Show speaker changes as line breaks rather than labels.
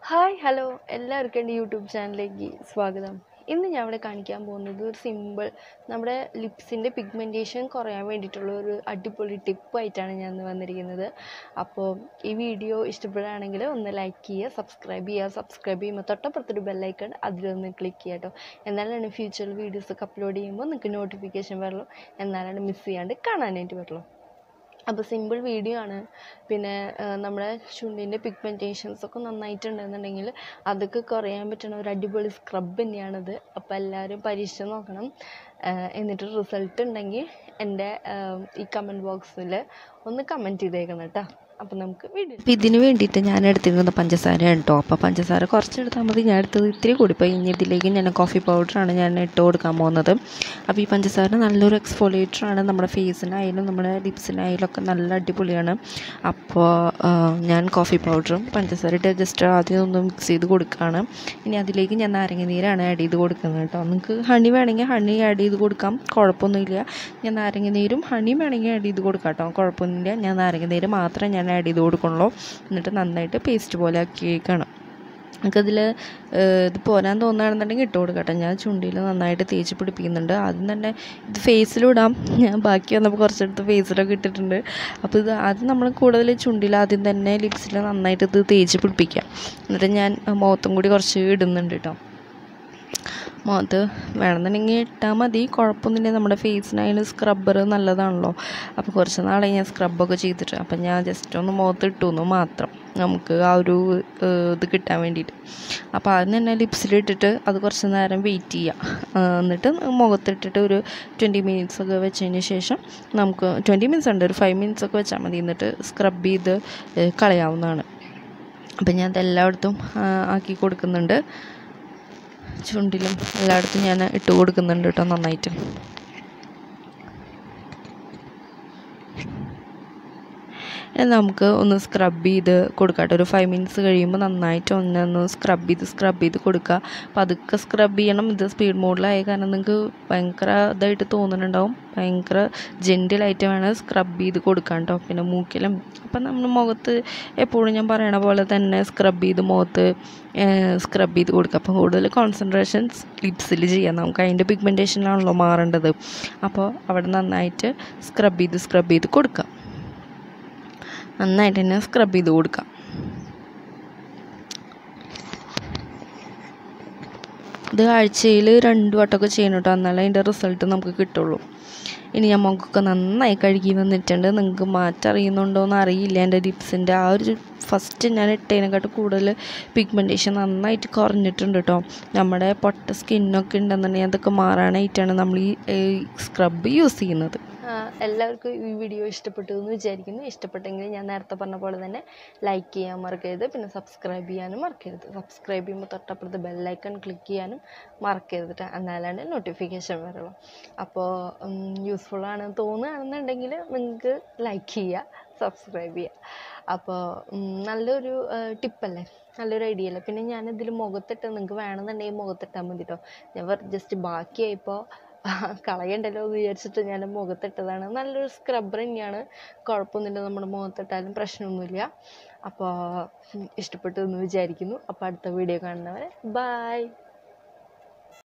Hi hello എല്ലാവർക്കും എൻ്റെ YouTube ചാനലിലേക്ക് സ്വാഗതം ഇന്ന് ഞാൻ ഇവിടെ കാണിക്കാൻ പോകുന്നത് ഒരു സിമ്പിൾ നമ്മുടെ ലിപ്സിൻ്റെ പിഗ്മെൻറ്റേഷൻ കുറയാൻ വേണ്ടിയിട്ടുള്ള ഒരു അടിപൊളി ടിപ്പായിട്ടാണ് ഞാൻ ഇന്ന് വന്നിരിക്കുന്നത് അപ്പോൾ ഈ വീഡിയോ ഇഷ്ടപ്പെടുകയാണെങ്കിൽ ഒന്ന് ലൈക്ക് ചെയ്യുക സബ്സ്ക്രൈബ് ചെയ്യുക സബ്സ്ക്രൈബ് ചെയ്യുമ്പോൾ തൊട്ടപ്പുറത്തൊരു ബെല്ലൈക്കൺ അതിലൊന്ന് ക്ലിക്ക് ചെയ്യുക കേട്ടോ എന്നാലാണ് ഫ്യൂച്ചറിൽ വീഡിയോസൊക്കെ അപ്ലോഡ് ചെയ്യുമ്പോൾ നിങ്ങൾക്ക് നോട്ടിഫിക്കേഷൻ വരുള്ളൂ എന്നാലാണ് മിസ് ചെയ്യാണ്ട് കാണാനായിട്ട് വരുള്ളൂ അപ്പോൾ സിമ്പിൾ വീഡിയോ ആണ് പിന്നെ ആ, നമ്മുടെ ചുണ്ടിൻ്റെ പിഗ്മെൻറ്റേഷൻസ് ഒക്കെ നന്നായിട്ടുണ്ടെന്നുണ്ടെങ്കിൽ അതൊക്കെ കുറയാൻ പറ്റുന്ന ഒരു അടിപൊളി സ്ക്രബ് തന്നെയാണിത് അപ്പോൾ എല്ലാവരും പരീക്ഷിച്ച് നോക്കണം ആ, എന്നിട്ട് റിസൾട്ട് ഉണ്ടെങ്കിൽ എൻ്റെ ആ, ഈ കമൻറ്റ് ബോക്സിൽ ഒന്ന് കമൻറ്റ് ചെയ്തേക്കണം കേട്ടോ അപ്പോൾ നമുക്ക് വീഡിയോ
അപ്പോൾ ഇതിന് വേണ്ടിയിട്ട് ഞാൻ എടുത്തിരുന്നത് പഞ്ചസാരയാണ് കേട്ടോ അപ്പോൾ പഞ്ചസാര കുറച്ച് എടുത്താൽ മതി ഞാൻ എടുത്തത് ഇത്തിരി കൂടിപ്പോയി ഇനി ഇതിലേക്ക് ഞാൻ കോഫി പൗഡറാണ് ഞാൻ ഇട്ട് കൊടുക്കാൻ പോകുന്നത് അപ്പോൾ ഈ പഞ്ചസാര നല്ലൊരു എക്സ്ഫോളിയേറ്ററാണ് നമ്മുടെ ഫേസിനായാലും നമ്മുടെ ലിപ്സിനായാലും ഒക്കെ നല്ല അടിപൊളിയാണ് അപ്പോൾ ആ, ഞാൻ കോഫി പൗഡറും പഞ്ചസാര ഇട്ട് ജസ്റ്റ് ആദ്യം ഒന്ന് മിക്സ് ചെയ്ത് കൊടുക്കുകയാണ് ഇനി അതിലേക്ക് ഞാൻ നാരങ്ങ നീരാണ് ആഡ് ചെയ്ത് കൊടുക്കുന്നത് കേട്ടോ നിങ്ങൾക്ക് ഹണി വേണമെങ്കിൽ ഹണി ആഡ് ചെയ്ത് കൊടുക്കാം കുഴപ്പമൊന്നുമില്ല ഞാൻ നാരങ്ങ നീരും ഹണിയും വേണമെങ്കിൽ ആഡ് ചെയ്ത് കൊടുക്കാം കേട്ടോ കുഴപ്പമൊന്നുമില്ല ഞാൻ നാരങ്ങ നീര് മാത്രമേ ഞാൻ ആഡ് ചെയ്ത് കൊടുക്കുള്ളൂ എന്നിട്ട് നന്നായിട്ട് പേസ്റ്റ് പോലെ ആക്കിയേക്കാണ് നമുക്കതിൽ ഇത് പോരാൻ തോന്നുകയാണെന്നുണ്ടെങ്കിൽ ഇട്ട് കൊടുക്കട്ടെ ഞാൻ ചുണ്ടിൽ നന്നായിട്ട് തേച്ച് പിടിപ്പിക്കുന്നുണ്ട് ആദ്യം തന്നെ ഇത് ഫേസിലിടാം ഞാൻ ബാക്കി വന്നപ്പോൾ കുറച്ചെടുത്ത് ഫേസിലൊക്കെ ഇട്ടിട്ടുണ്ട് അപ്പോൾ ഇത് ആദ്യം നമ്മൾ കൂടുതൽ ചുണ്ടിൽ ആദ്യം തന്നെ ലിപ്സിൽ നന്നായിട്ട് ഇത് തേച്ച് പിടിപ്പിക്കാം എന്നിട്ട് ഞാൻ മുഖത്തും കൂടി കുറച്ച് ഇടുന്നുണ്ട് കേട്ടോ മുഖത്ത് വേണമെന്നുണ്ടെങ്കിൽ ഇട്ടാൽ മതി കുഴപ്പമൊന്നുമില്ല നമ്മുടെ ഫേസിനായാലും സ്ക്രബ്ബർ നല്ലതാണല്ലോ അപ്പോൾ കുറച്ച് നാളായി ഞാൻ സ്ക്രബൊക്കെ ചെയ്തിട്ട് അപ്പം ഞാൻ ജസ്റ്റ് ഒന്ന് മുഖത്ത് ഇട്ടു എന്ന് മാത്രം നമുക്ക് ആ ഒരു ഏഹ്, ഇത് കിട്ടാൻ വേണ്ടിയിട്ട് അപ്പോൾ ആദ്യം തന്നെ ലിപ്സിലിട്ടിട്ട് അത് കുറച്ച് നേരം വെയിറ്റ് ചെയ്യുക ആ, എന്നിട്ട് മുഖത്തിട്ടിട്ട് ഒരു ട്വൻറ്റി മിനിറ്റ്സ് ഒക്കെ വെച്ചതിന് ശേഷം നമുക്ക് ട്വൻറ്റി മിനിറ്റ്സ് ഉണ്ട് ഒരു ഫൈവ് മിനിറ്റ്സ് ഒക്കെ വെച്ചാൽ മതി എന്നിട്ട് സ്ക്രബ് ചെയ്ത് ഏഹ്, കളയാവുന്നതാണ് അപ്പം ഞാൻ അതെല്ലായിടത്തും ആ, ആക്കി കൊടുക്കുന്നുണ്ട് ചുണ്ടിലും എല്ലായിടത്തും ഞാൻ ഇട്ട് കൊടുക്കുന്നുണ്ട് കേട്ടോ നന്നായിട്ട് ഇനി നമുക്ക് ഒന്ന് സ്ക്രബ് ചെയ്ത് കൊടുക്കട്ടെ ഒരു ഫൈവ് മിനിറ്റ്സ് കഴിയുമ്പോൾ നന്നായിട്ട് ഒന്നൊന്ന് സ്ക്രബ് ചെയ്ത് സ്ക്രബ് ചെയ്ത് കൊടുക്കുക അപ്പോൾ അതൊക്കെ സ്ക്രബ് ചെയ്യണം ഇത് സ്പീഡ് മോഡിലായ കാരണം നിങ്ങൾക്ക് ഭയങ്കര ഇതായിട്ട് തോന്നുന്നുണ്ടാവും ഭയങ്കര ജെൻറ്റിലായിട്ട് വേണം സ്ക്രബ് ചെയ്ത് കൊടുക്കാൻ കേട്ടോ പിന്നെ മൂക്കിലും അപ്പം നമ്മൾ മുഖത്ത് എപ്പോഴും ഞാൻ പറയണ പോലെ തന്നെ സ്ക്രബ് ചെയ്ത് മുഖത്ത് സ്ക്രബ് ചെയ്ത് കൊടുക്കുക അപ്പോൾ കൂടുതൽ കോൺസെൻട്രേഷൻ ലിപ്സിൽ ചെയ്യാം നമുക്ക് അതിൻ്റെ പിഗ്മെൻറ്റേഷനിലാണല്ലോ മാറേണ്ടത് അപ്പോൾ അവിടെ നന്നായിട്ട് സ്ക്രബ് ചെയ്ത് സ്ക്രബ് ചെയ്ത് കൊടുക്കുക നന്നായിട്ട് തന്നെ സ്ക്രബ് ചെയ്ത് കൊടുക്കാം ഇത് ആഴ്ചയിൽ രണ്ട് വട്ടമൊക്കെ ചെയ്യണം കേട്ടോ എന്നാലേ അതിൻ്റെ റിസൾട്ട് നമുക്ക് കിട്ടുള്ളൂ ഇനി ഞാൻ മുഖമൊക്കെ നന്നായി കഴുകി വന്നിട്ടുണ്ട് നിങ്ങൾക്ക് മാറ്റം അറിയുന്നുണ്ടോ എന്ന് അറിയില്ല എൻ്റെ ലിപ്സിൻ്റെ ആ ഒരു ഫസ്റ്റ് ഞാൻ ഇട്ടതിനെക്കാട്ടും കൂടുതൽ പിഗ്മെൻറ്റേഷൻ നന്നായിട്ട് കുറഞ്ഞിട്ടുണ്ട് കേട്ടോ നമ്മുടെ പൊട്ട സ്കിന്നൊക്കെ ഉണ്ടെന്നുണ്ടെങ്കിൽ അതൊക്കെ മാറാനായിട്ടാണ് നമ്മൾ ഈ സ്ക്രബ് യൂസ് ചെയ്യുന്നത്
ആ, എല്ലാവർക്കും ഈ വീഡിയോ ഇഷ്ടപ്പെട്ടു എന്ന് വിചാരിക്കുന്നു ഇഷ്ടപ്പെട്ടെങ്കിൽ ഞാൻ നേരത്തെ പറഞ്ഞ പോലെ തന്നെ ലൈക്ക് ചെയ്യാൻ മറക്കരുത് പിന്നെ സബ്സ്ക്രൈബ് ചെയ്യാനും മറക്കരുത് സബ്സ്ക്രൈബ് ചെയ്യുമ്പോൾ തൊട്ടപ്പുറത്ത് ബെല്ലൈക്കൺ ക്ലിക്ക് ചെയ്യാനും മറക്കരുത് ട്ടോ. എന്നാലാണ് നോട്ടിഫിക്കേഷൻ വരുള്ളൂ അപ്പോൾ യൂസ്ഫുൾ ആണെന്ന് തോന്നുകയാണെന്നുണ്ടെങ്കിൽ നിങ്ങൾക്ക് ലൈക്ക് ചെയ്യുക സബ്സ്ക്രൈബ് ചെയ്യുക അപ്പോൾ നല്ലൊരു ടിപ്പല്ലേ നല്ലൊരു ഐഡിയ അല്ലേ പിന്നെ ഞാനിതിൽ മുഖത്തിട്ട് നിങ്ങൾക്ക് വേണമെന്നുണ്ടെങ്കിൽ മുഖത്തിട്ടാൽ മതി കേട്ടോ ഞാൻ ജസ്റ്റ് ബാക്കിയായിപ്പോൾ കളയണ്ടല്ലോ എന്ന് വിചാരിച്ചിട്ട് ഞാൻ മുഖത്തിട്ടതാണ് നല്ലൊരു സ്ക്രബ്ബർ തന്നെയാണ് കുഴപ്പമൊന്നുമില്ല നമ്മുടെ മുഖത്തിട്ടാലും പ്രശ്നമൊന്നുമില്ല അപ്പോൾ ഇഷ്ടപ്പെട്ടു എന്ന് വിചാരിക്കുന്നു അപ്പോൾ അടുത്ത വീഡിയോ കാണുന്നവരെ ബായ്